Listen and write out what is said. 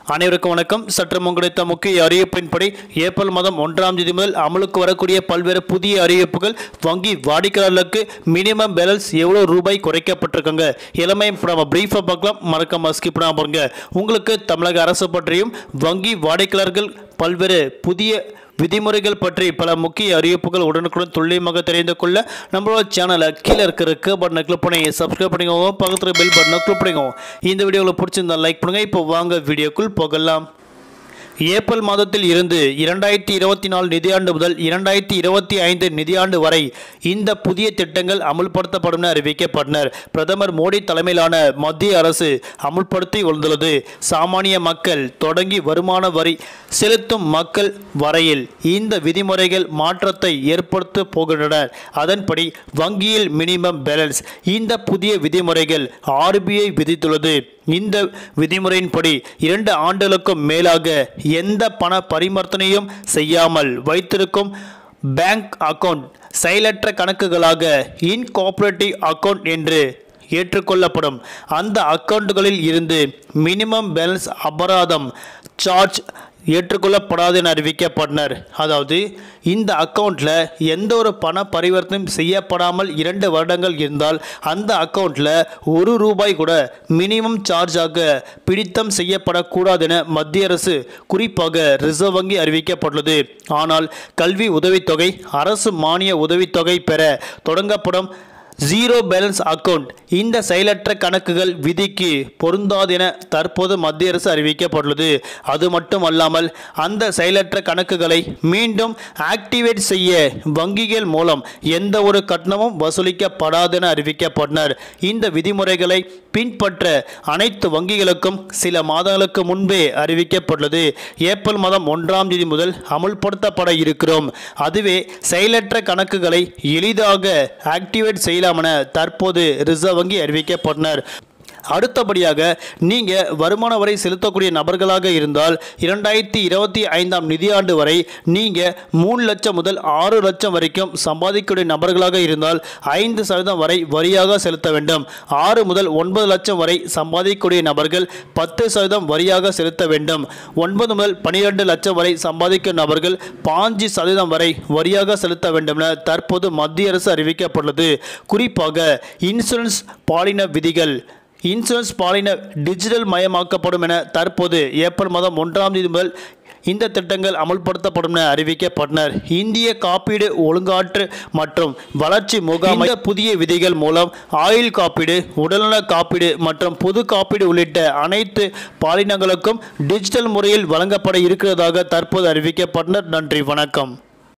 அனைவருக்கும் வணக்கம் சற்று முன் கிடைத்த முக்கிய அறிவிப்பின்படி ஏப்ரல் மாதம் ஒன்றாம் தேதி முதல் அமலுக்கு வரக்கூடிய பல்வேறு புதிய அறிவிப்புகள் வங்கி வாடிக்கையாளர்களுக்கு மினிமம் பேலன்ஸ் எவ்வளோ ரூபாய் குறைக்கப்பட்டிருக்காங்க எல்லாமே இப்போ நம்ம பிரீஃபாக பார்க்கலாம் மறக்காம ஸ்கிப் பண்ணாம பாருங்க உங்களுக்கு தமிழக அரசு பற்றியும் வங்கி வாடிக்கையாளர்கள் பல்வேறு புதிய விதிமுறைகள் பற்றி பல முக்கிய அறிவிப்புகள் உடனுக்குடன் துல்லியமாக தெரிந்து கொள்ள நம்மளோட சேனலை கீழே இருக்கிற பட்டனை கிளிக் பண்ணி சப்ஸ்கிரைப் பண்ணிக்கோங்க பக்கத்தில் பெல் பட்டனை கிளிக் பண்ணிக்கோங்க இந்த வீடியோவில் பிடிச்சிருந்தா லைக் பண்ணுங்க இப்போ வாங்க வீடியோக்குள் போகலாம் ஏப்ரல் மாதத்தில் இருந்து இரண்டாயிரத்தி இருபத்தி நாலு நிதியாண்டு முதல் இரண்டாயிரத்தி இருபத்தி ஐந்து நிதியாண்டு வரை இந்த புதிய திட்டங்கள் அமுல்படுத்தப்படும் என அறிவிக்கப்பட்டனர் பிரதமர் மோடி தலைமையிலான மத்திய அரசு அமுல்படுத்தி வந்துள்ளது சாமானிய மக்கள் தொடங்கி வருமான வரி செலுத்தும் மக்கள் வரையில் இந்த விதிமுறைகள் மாற்றத்தை ஏற்படுத்த போகின்றனர் அதன்படி வங்கியில் மினிமம் பேலன்ஸ் இந்த புதிய விதிமுறைகள் ஆர்பிஐ விதித்துள்ளது இந்த விதிமுறையின்படி இரண்டு ஆண்டுகளுக்கும் மேலாக எந்த பண பரிவர்த்தனையும் செய்யாமல் வைத்திருக்கும் பேங்க் அக்கவுண்ட் செயலற்ற கணக்குகளாக இன்கோஆபரேட்டிவ் அக்கவுண்ட் என்று ஏற்றுக்கொள்ளப்படும் அந்த அக்கவுண்டுகளில் இருந்து மினிமம் பேலன்ஸ் அபராதம் சார்ஜ் ஏற்றுக்கொள்ளப்படாது என அறிவிக்கப்பட்டனர் அதாவது இந்த அக்கௌண்ட்டில் எந்த ஒரு பண பரிவர்த்தனையும் செய்யப்படாமல் இரண்டு வருடங்கள் இருந்தால் அந்த அக்கௌண்ட்டில் ஒரு ரூபாய் கூட மினிமம் சார்ஜாக பிடித்தம் செய்யப்படக்கூடாது என மத்திய அரசு குறிப்பாக ரிசர்வ் வங்கி அறிவிக்கப்பட்டுள்ளது ஆனால் கல்வி உதவித்தொகை அரசு மானிய உதவித்தொகை பெற தொடங்கப்படும் ஜீரோ பேலன்ஸ் அக்கவுண்ட் இந்த செயலற்ற கணக்குகள் விதிக்கு பொருந்தாது என தற்போது மத்திய அரசு அறிவிக்கப்பட்டுள்ளது அது மட்டுமல்லாமல் அந்த செயலற்ற கணக்குகளை மீண்டும் ஆக்டிவேட் செய்ய வங்கிகள் மூலம் எந்த ஒரு கட்டணமும் வசூலிக்கப்படாது என அறிவிக்கப்பட்டனர் இந்த விதிமுறைகளை பின்பற்ற அனைத்து வங்கிகளுக்கும் சில மாதங்களுக்கு முன்பே அறிவிக்கப்பட்டுள்ளது ஏப்ரல் மாதம் ஒன்றாம் தேதி முதல் அமுல்படுத்தப்பட இருக்கிறோம் அதுவே செயலற்ற கணக்குகளை எளிதாக ஆக்டிவேட் செய்யலாம் என தற்போது ரிசர்வ் வங்கி அறிவிக்கப்பட்டனர் அடுத்தபடியாக நீங்கள் வருமான வரி செலுத்தக்கூடிய நபர்களாக இருந்தால் இரண்டாயிரத்தி இருபத்தி ஐந்தாம் நிதியாண்டு வரை நீங்கள் மூணு லட்சம் முதல் ஆறு லட்சம் வரைக்கும் சம்பாதிக்கக்கூடிய நபர்களாக இருந்தால் ஐந்து சதவீதம் வரை வரியாக செலுத்த வேண்டும் ஆறு முதல் ஒன்பது லட்சம் வரை சம்பாதிக்கக்கூடிய நபர்கள் பத்து சதவீதம் வரியாக செலுத்த வேண்டும் ஒன்பது முதல் பனிரெண்டு லட்சம் வரை சம்பாதிக்கும் நபர்கள் பாஞ்சு சதவீதம் வரை வரியாக செலுத்த வேண்டும் என தற்போது மத்திய அரசு அறிவிக்கப்பட்டுள்ளது குறிப்பாக இன்சூரன்ஸ் பாலின விதிகள் இன்சூரன்ஸ் பாலின டிஜிட்டல் மயமாக்கப்படும் என தற்போது ஏப்ரல் மாதம் ஒன்றாம் தேதி முதல் இந்த திட்டங்கள் அமல்படுத்தப்படும் என அறிவிக்கப்பட்டனர் இந்திய காப்பீடு ஒழுங்காற்று மற்றும் வளர்ச்சி முகாம் இந்த புதிய விதிகள் மூலம் ஆயுள் காப்பீடு உடல்நல காப்பீடு மற்றும் பொது காப்பீடு உள்ளிட்ட அனைத்து பாலினங்களுக்கும் டிஜிட்டல் முறையில் வழங்கப்பட இருக்கிறதாக தற்போது அறிவிக்கப்பட்டனர் நன்றி வணக்கம்